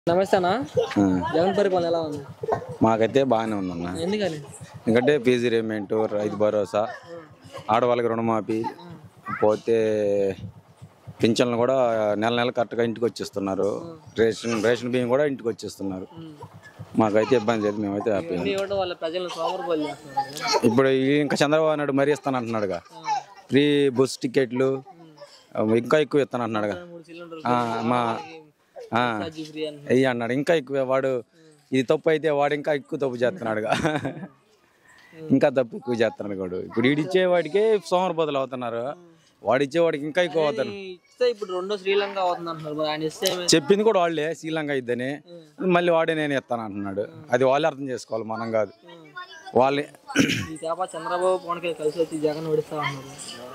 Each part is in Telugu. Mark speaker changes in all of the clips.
Speaker 1: నమస్తే అన్న
Speaker 2: ఆ,
Speaker 1: జగన్ పరిపాలన ఎలా ఉంది
Speaker 2: మాకైతే బాగానే ఉందన్న
Speaker 1: ఎందుకని
Speaker 2: ఎందుకంటే పీజీ రేమెంట్ రైతు భరోసా ఆడవాళ్ళకి రుణమాఫీ పోతే పింఛన్లు కూడా నెల నెల కరెక్ట్గా ఇంటికి వచ్చేస్తున్నారు రేషన్ రేషన్ బియ్యం కూడా ఇంటికి వచ్చేస్తున్నారు మాకైతే ఇబ్బంది లేదు మేమైతే హ్యాపీ
Speaker 1: ఇవన్నీ ఇవ్వడం వల్ల ప్రజలను సోమరపోలు చేస్తున్నారు
Speaker 2: ఇప్పుడు ఈ ఇంకా చంద్రబాబు నాయుడు మరీ ఇస్తానంటున్నాడుగా ఫ్రీ బస్ టికెట్లు ఇంకా ఎక్కువ ఇస్తానంటున్నాడుగా
Speaker 1: మూడు సిలిండర్లు
Speaker 2: ఆ, మా ఆ,
Speaker 1: ఛార్జీ ఫ్రీ అని
Speaker 2: వెయ్యి అన్నాడు ఇంకా ఎక్కువ వాడు ఇది తప్పు అయితే వాడు ఇంకా ఎక్కువ తప్పు చేస్తున్నాడుగా ఇంకా తప్పు ఎక్కువ చేస్తున్నాడు వాడు ఇప్పుడు ఈడిచ్చే వాడికే సోమరపోతులు అవుతున్నారు వాడు ఇచ్చేవాడికి ఇంకా ఎక్కువ అవుతారు
Speaker 1: ఇస్తే ఇప్పుడు రెండో శ్రీలంక అవుతుంది అంటున్నారు మరి ఆయన ఇస్తే ఏమైంది?
Speaker 2: చెప్పింది కూడా వాళ్ళే శ్రీలంక ఇద్దని మళ్ళీ వాడే నేను ఇస్తాను అంటున్నాడు అది వాళ్ళే అర్థం చేసుకోవాలి మనం కాదు వాళ్ళే
Speaker 1: ఈ తేపా చంద్రబాబు పవన్ కళ్యాణ్ కలిసి వచ్చి జగన్ ఓడిస్తా ఉన్నారు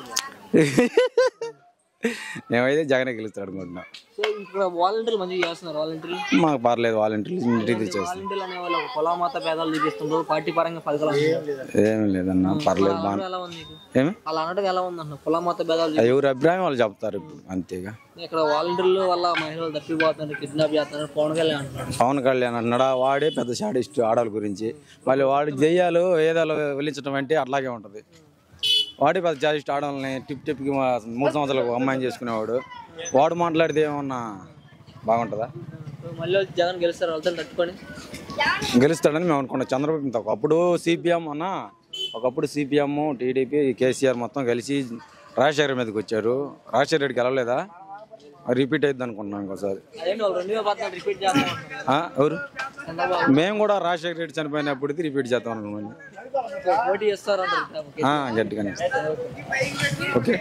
Speaker 2: మేమైతే జగనే గెలుస్తాడు అనుకుంటున్నాం
Speaker 1: సో ఇక్కడ వాలంటీర్లు మంచిగా చేస్తున్నారు వాలంటీర్లు
Speaker 2: మాకు పర్లేదు వాలంటీర్లు ఇంటికి తెచ్చేస్తాం
Speaker 1: వాలంటీర్లు అనే వాళ్ళు కుల మత భేదాలు చూపిస్తుండ్రు పార్టీ పరంగా ఫలితాలు అంటున్నారు.
Speaker 2: ఏమీ లేదన్నా పర్లేదు
Speaker 1: అలా
Speaker 2: బాగా
Speaker 1: అనడం ఎలా ఉంది నీకు
Speaker 2: ఏమి
Speaker 1: అలా అనడం ఎలా ఉంది అన్న కుల మత భేదాలు చూపి-
Speaker 2: ఎవరి అభిప్రాయం వాళ్ళు చెప్తారు ఇప్పుడు అంతేగా
Speaker 1: ఇక్కడ వాలంటీర్లు వల్ల మహిళలు తప్పిపోతున్నారు కిడ్నాప్ చేస్తున్నారు పవన్ కళ్యాణ్ అంటున్నాడు
Speaker 2: పవన్ కళ్యాణ్ అన్నాడా వాడే పెద్ద షాడిస్ట్ ఆడవాళ్ళ గురించి మళ్ళీ వాడు దెయ్యాలు ఏదాలు వెళ్ళించడం అంటే అట్లాగే ఉంటుంది వాడే పెద్ద షాడిస్ట్ ఆడవాళ్ళని టిప్ టిప్కి మా మూడు సంవత్సరాలకు అమ్మాయిని చేసుకునేవాడు వాడు మాట్లాడితే ఏమన్నా బాగుంటుందా
Speaker 1: సో మళ్ళీ వచ్చి జగన్ గెలుస్తారు వాళ్ళతో తట్టుకొని
Speaker 2: గెలుస్తాడని మేము అనుకున్నాం చంద్రబాబు ఇంత ఒకప్పుడు సిపిఎం అన్న ఒకప్పుడు సిపిఎం టీడీపీ కేసీఆర్ మొత్తం కలిసి రాజశేఖర్ మీదకి వచ్చారు రాజశేఖర రెడ్డికి వెళ్ళలేదా రిపీట్ అయింది అనుకుంటున్నాం ఇంకోసారి
Speaker 1: అదేంటి వాళ్ళు రెండు వేల పద్నాలుగు రిపీట్ చేస్తాం అంటున్నారు.
Speaker 2: ఆ, ఎవరు
Speaker 1: చంద్రబాబు
Speaker 2: మేము కూడా రాజశేఖర రెడ్డి చనిపోయినప్పుడు రిపీట్ చేద్దాం అనుకున్నాం
Speaker 1: పోటీ చేస్తారు అంటారు
Speaker 2: ఆ, గట్టిగానే ఓకే